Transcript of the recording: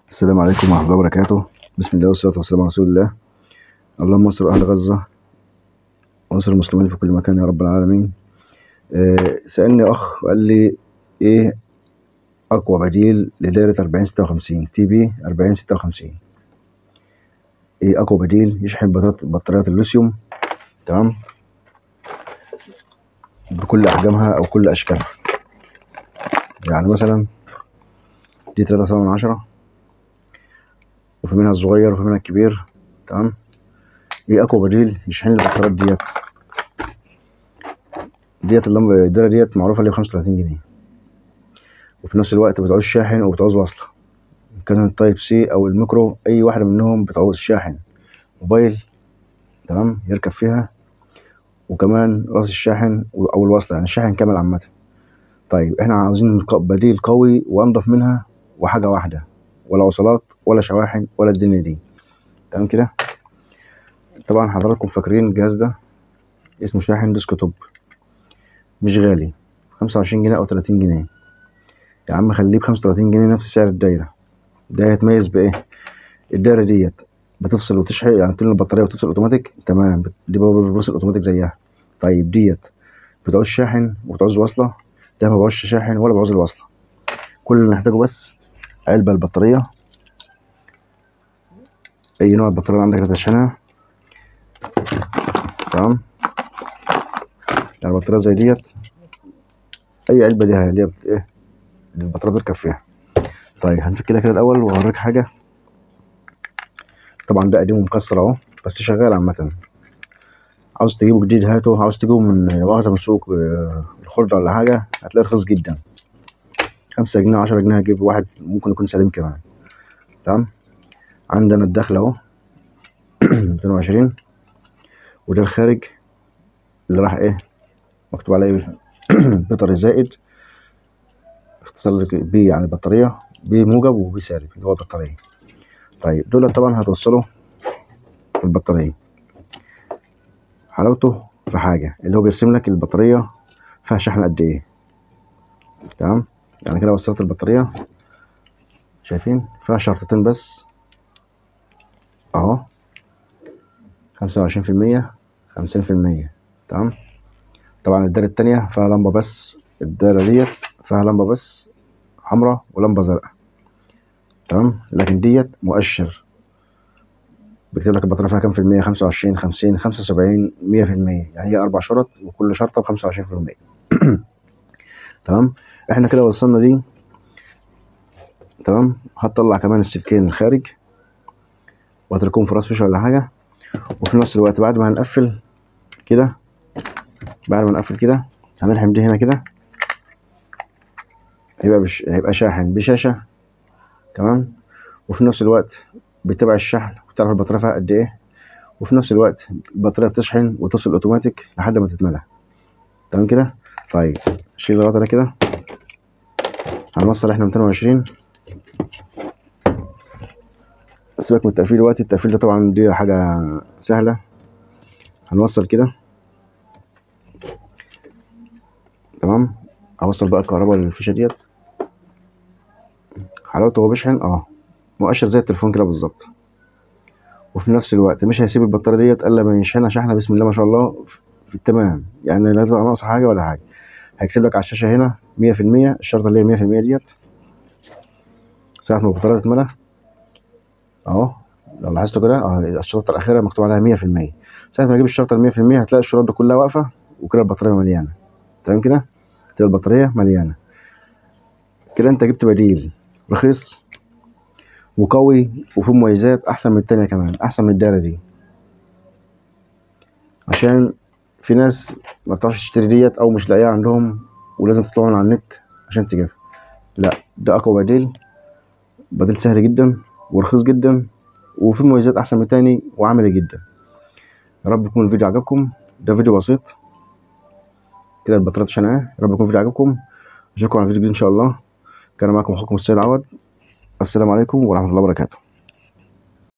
السلام عليكم ورحمة الله وبركاته بسم الله والصلاة والسلام على رسول الله اللهم انصر أهل غزة وانصر المسلمين في كل مكان يا رب العالمين آه، سألني أخ وقال لي إيه أقوى بديل لدايرة 4056 تي بي 4056 إيه أقوى بديل يشحن بطاريات بطاريات الليثيوم تمام بكل أحجامها أو كل أشكالها يعني مثلا دي 3 من عشرة وفي منها الصغير وفي منها الكبير تمام ايه اقوى بديل يشحن لي البطاريات ديت ديت اللمبه الدايره ديت معروفه اللي ب 35 جنيه وفي نفس الوقت بتعوز شاحن وبتعوز وصله إن كان التايب سي او الميكرو اي واحده منهم بتعوز شاحن موبايل تمام يركب فيها وكمان راس الشاحن او الوصله يعني الشاحن كامل عامه طيب احنا عاوزين ق- بديل قوي وانضف منها وحاجه واحده ولا وصلات ولا شواحن ولا الدنيا دي تمام كده طبعا حضراتكم فاكرين الجهاز ده اسمه شاحن ديسكتوب مش غالي خمسة وعشرين جنيه أو تلاتين جنيه يا عم خليه بخمسة وتلاتين جنيه نفس سعر الدايرة ده هيتميز بإيه الدايرة ديت بتفصل وتشحن يعني تقول البطارية وتفصل أوتوماتيك تمام بت- دي برضه بتفصل أوتوماتيك زيها طيب ديت بتعوز شاحن وبتعوز وصلة ده ما بعوزش شاحن ولا بعوز الوصلة كل اللي محتاجه بس علبة البطارية أي نوع بطارية عندك هتشحنها تمام يعني بطارية زي ديت أي علبة ليها اللي هي بت- إيه اللي البطارية بتركب فيها طيب هنفك كده كده الأول وهوريك حاجة طبعا ده قديم ومكسر أهو بس شغال عامة عاوز تجيبه جديد هاته عاوز تجيبه من مؤاخذة من سوق آه، الخردة ولا حاجة هتلاقيه رخيص جدا خمسة جنيه عشرة جنيه هجيب واحد ممكن يكون سليم كمان تمام عندنا الداخل أهو ميتين وعشرين وده الخارج اللي راح إيه مكتوب عليه إيه بطاري زائد اختصار لك بي يعني البطارية بي موجب وبي سالب اللي هو البطارية طيب دول طبعا هتوصله في البطارية حلاوته في حاجة اللي هو بيرسم لك البطارية فيها شحن قد ايه تمام يعني كده وصلت البطارية شايفين فيها شرطتين بس اهو خمسة وعشرين في المية خمسين في المية تمام طبعا الدايرة التانية فيها لمبة بس الدايرة ديت فيها لمبة بس حمراء ولمبة زرقاء تمام لكن ديت مؤشر بيكتب لك البطارية فيها كام في المية خمسة وعشرين خمسين خمسة وسبعين مية في المية يعني هي أربع شرط وكل شرطة بخمسة وعشرين في المية تمام احنا كده وصلنا دي تمام هتطلع كمان السلكين الخارج وهتركهم في راس فيش ولا حاجة وفي نفس الوقت بعد ما هنقفل كده بعد ما نقفل كده هنلحم دي هنا كده هيبقى بش... هيبقى شاحن بشاشة تمام وفي نفس الوقت بيتابع الشحن وتعرف البطارية فيها قد ايه وفي نفس الوقت البطارية بتشحن وتفصل اوتوماتيك لحد ما تتملى تمام كده طيب شيل الغطا ده كده هنوصل احنا 220 سيبك من التقفيل دلوقتي التقفيل ده طبعا دي حاجة سهلة هنوصل كده تمام اوصل بقى الكهرباء للفيشة ديت حلاوته هو بيشحن اه مؤشر زي التليفون كده بالظبط وفي نفس الوقت مش هيسيب البطارية ديت الا لما يشحنها شحنة بسم الله ما شاء الله في التمام يعني لا تبقى ناقصة حاجة ولا حاجة هيكتب لك على الشاشة هنا مية في المية الشرطة اللي هي مية في المية ديت ساعة ما البطارية تتملى اهو لو لاحظتوا كده اه الشرطة الأخيرة مكتوب عليها مية في المية ساعة ما تجيب الشرطة المية في المية هتلاقي الشروط دي كلها واقفة وكده البطارية مليانة تمام كده تبقى البطارية مليانة كده انت جبت بديل رخيص وقوي وفيه مميزات أحسن من التانية كمان أحسن من الدايرة دي عشان في ناس ما بتعرفش تشتري ديت أو مش لاقيها عندهم ولازم تطلعوا من على النت عشان تجيبها لا ده أقوى بديل بديل سهل جدا ورخيص جدا وفيه مميزات أحسن من التاني وعملي جدا يا رب يكون الفيديو عجبكم ده فيديو بسيط كده البطارية اتشحنها يا رب يكون الفيديو عجبكم اشوفكم على فيديو جديد ان شاء الله كان معكم اخوكم السيد عوض السلام عليكم ورحمه الله وبركاته